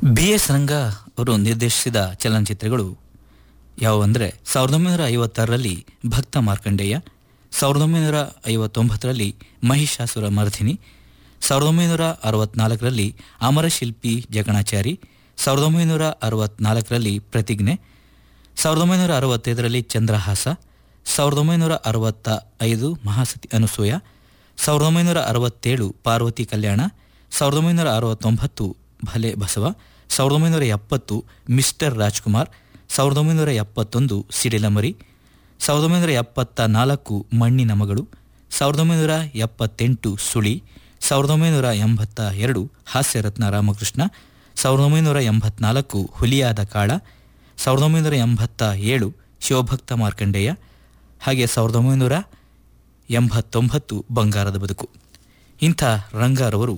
B S ರಂಗ ಅವರು ನಿರ್ದೇಶಿಸಿದ ಚಲನಚಿತ್ರಗಳು ಯಾವುವಂದರೆ ಸಾವಿರದ ಒಂಬೈನೂರ ಐವತ್ತಾರರಲ್ಲಿ ಭಕ್ತ ಮಾರ್ಕಂಡೇಯ ಸಾವಿರದ ಒಂಬೈನೂರ ಐವತ್ತೊಂಬತ್ತರಲ್ಲಿ ಮಹಿಷಾಸುರ ಮರ್ಧಿನಿ ಸಾವಿರದ ಒಂಬೈನೂರ ಅರವತ್ನಾಲ್ಕರಲ್ಲಿ ಅಮರಶಿಲ್ಪಿ ಜಗಣಾಚಾರಿ ಸಾವಿರದ ಒಂಬೈನೂರ ಅರವತ್ನಾಲ್ಕರಲ್ಲಿ ಪ್ರತಿಜ್ಞೆ ಸಾವಿರದ ಒಂಬೈನೂರ ಅರವತ್ತೈದರಲ್ಲಿ ಚಂದ್ರಹಾಸ ಸಾವಿರದ ಒಂಬೈನೂರ ಅರವತ್ತ ಐದು ಮಹಾಸತಿ ಅನುಸೂಯ ಸಾವಿರದ ಒಂಬೈನೂರ ಅರವತ್ತೇಳು ಪಾರ್ವತಿ ಕಲ್ಯಾಣ ಸಾವಿರದ ಒಂಬೈನೂರ ಅರವತ್ತೊಂಬತ್ತು ಭಲೆ ಬಸವ ಸಾವಿರದ ಒಂಬೈನೂರ ಎಪ್ಪತ್ತು ಮಿಸ್ಟರ್ ರಾಜ್ಕುಮಾರ್ ಸಾವಿರದ ಒಂಬೈನೂರ ಎಪ್ಪತ್ತೊಂದು ಸಿಡಿಲಮರಿ ಸಾವಿರದ ಒಂಬೈನೂರ ಎಪ್ಪತ್ತ ನಾಲ್ಕು ಮಣ್ಣಿನ ಮಗಳು ಸಾವಿರದ ಒಂಬೈನೂರ ಎಪ್ಪತ್ತೆಂಟು ಸುಳಿ ಸಾವಿರದ ಒಂಬೈನೂರ ಎಂಬತ್ತ ಎರಡು ಹಾಸ್ಯರತ್ನ ರಾಮಕೃಷ್ಣ ಸಾವಿರದ ಒಂಬೈನೂರ ಎಂಬತ್ನಾಲ್ಕು ಹುಲಿಯಾದ ಕಾಳ ಸಾವಿರದ ಒಂಬೈನೂರ ಎಂಬತ್ತ ಏಳು ಶಿವಭಕ್ತ ಮಾರ್ಕಂಡೇಯ ಹಾಗೆ ಸಾವಿರದ ಒಂಬೈನೂರ ಎಂಬತ್ತೊಂಬತ್ತು ಬಂಗಾರದ ಬದುಕು ಇಂಥ ರಂಗಾರವರು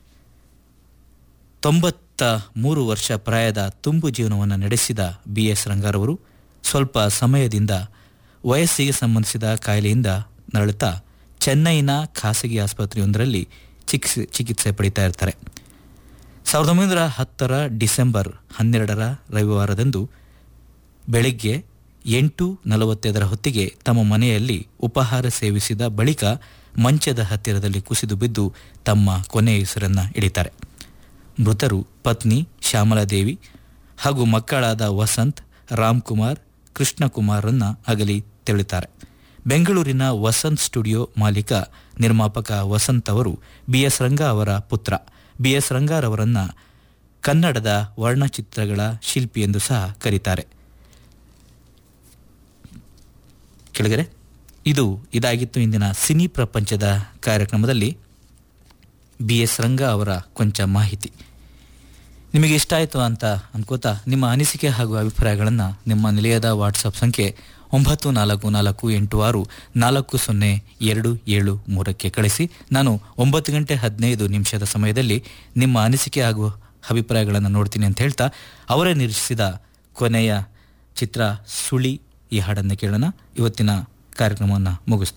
ತೊಂಬತ್ತ ಮೂರು ವರ್ಷ ಪ್ರಾಯದ ತುಂಬು ಜೀವನವನ್ನು ನಡೆಸಿದ ಬಿ ಎಸ್ ರಂಗಾರವರು ಸ್ವಲ್ಪ ಸಮಯದಿಂದ ವಯಸ್ಸಿಗೆ ಸಂಬಂಧಿಸಿದ ಕಾಯಿಲೆಯಿಂದ ನರಳುತ್ತಾ ಚೆನ್ನೈನ ಖಾಸಗಿ ಆಸ್ಪತ್ರೆಯೊಂದರಲ್ಲಿ ಚಿಕಿತ್ಸೆ ಚಿಕಿತ್ಸೆ ಪಡಿತಾ ಇರ್ತಾರೆ ಸಾವಿರದ ಒಂಬೈನೂರ ಹತ್ತರ ಡಿಸೆಂಬರ್ ಹನ್ನೆರಡರ ರವಿವಾರದಂದು ಬೆಳಗ್ಗೆ ಎಂಟು ನಲವತ್ತೈದರ ಹೊತ್ತಿಗೆ ತಮ್ಮ ಮನೆಯಲ್ಲಿ ಉಪಹಾರ ಸೇವಿಸಿದ ಬಳಿಕ ಮಂಚದ ಹತ್ತಿರದಲ್ಲಿ ಕುಸಿದು ಬಿದ್ದು ತಮ್ಮ ಕೊನೆಯ ಹೆಸರನ್ನು ಇಳಿತಾರೆ ಮೃತರು ಪತ್ನಿ ಶ್ಯಾಮಲಾದೇವಿ ಹಾಗೂ ಮಕ್ಕಳಾದ ವಸಂತ್ ರಾಮ್ಕುಮಾರ್ ಕೃಷ್ಣಕುಮಾರನ್ನ ಅಗಲಿ ತೆರಳುತ್ತಾರೆ ಬೆಂಗಳೂರಿನ ವಸಂತ್ ಸ್ಟುಡಿಯೋ ಮಾಲೀಕ ನಿರ್ಮಾಪಕ ವಸಂತ್ ಅವರು ಬಿ ಎಸ್ ರಂಗ ಅವರ ಪುತ್ರ ಬಿ ಎಸ್ ರಂಗಾರವರನ್ನ ಕನ್ನಡದ ವರ್ಣಚಿತ್ರಗಳ ಶಿಲ್ಪಿ ಎಂದು ಸಹ ಕರೀತಾರೆ ಕೆಳಗರೆ ಇದು ಇದಾಗಿತ್ತು ಇಂದಿನ ಸಿನಿ ಪ್ರಪಂಚದ ಕಾರ್ಯಕ್ರಮದಲ್ಲಿ ಬಿ ಎಸ್ ರಂಗ ಅವರ ಕೊಂಚ ಮಾಹಿತಿ ನಿಮಗೆ ಇಷ್ಟ ಆಯಿತು ಅಂತ ಅನ್ಕೋತಾ ನಿಮ್ಮ ಅನಿಸಿಕೆ ಹಾಗೂ ಅಭಿಪ್ರಾಯಗಳನ್ನು ನಿಮ್ಮ ನಿಲಯದ ವಾಟ್ಸಪ್ ಸಂಖ್ಯೆ ಒಂಬತ್ತು ನಾಲ್ಕು ನಾಲ್ಕು ಎಂಟು ಆರು ನಾಲ್ಕು ಸೊನ್ನೆ ಎರಡು ಏಳು ಮೂರಕ್ಕೆ ಕಳಿಸಿ ನಾನು ಒಂಬತ್ತು ಗಂಟೆ ಹದಿನೈದು ನಿಮಿಷದ ಸಮಯದಲ್ಲಿ ನಿಮ್ಮ ಅನಿಸಿಕೆ ಹಾಗೂ ಅಭಿಪ್ರಾಯಗಳನ್ನು ನೋಡ್ತೀನಿ ಅಂತ ಹೇಳ್ತಾ ಅವರೇ ನಿರೀಕ್ಷಿಸಿದ ಕೊನೆಯ ಚಿತ್ರ ಸುಳಿ ಈ ಹಾಡನ್ನು ಕೇಳೋಣ ಇವತ್ತಿನ ಕಾರ್ಯಕ್ರಮವನ್ನು ಮುಗಿಸ್ತೇನೆ